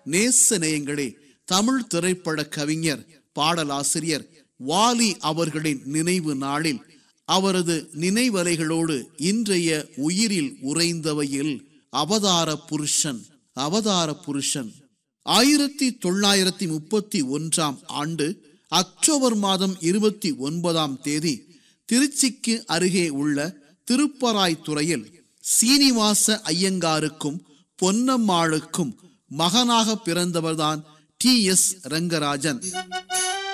நேச நேயங்களே தமிழ் திரைப்பட கவிஞர் பாடலாசிரியர் வாலி அவர்களின் நினைவு நாளில் அவரது நினைவலைகளோடு இன்றைய உயிரில் உறைந்தவையில் அவதார புருஷன் அவதார புருஷன் ஆயிரத்தி தொள்ளாயிரத்தி முப்பத்தி ஒன்றாம் ஆண்டு அக்டோபர் மாதம் இருபத்தி ஒன்பதாம் தேதி திருச்சிக்கு அருகே உள்ள திருப்பராய்த்துறையில் சீனிவாச ஐயங்காருக்கும் பொன்னம்மாளுக்கும் மகனாக பிறந்தவர்தான் டி எஸ் ரங்கராஜன்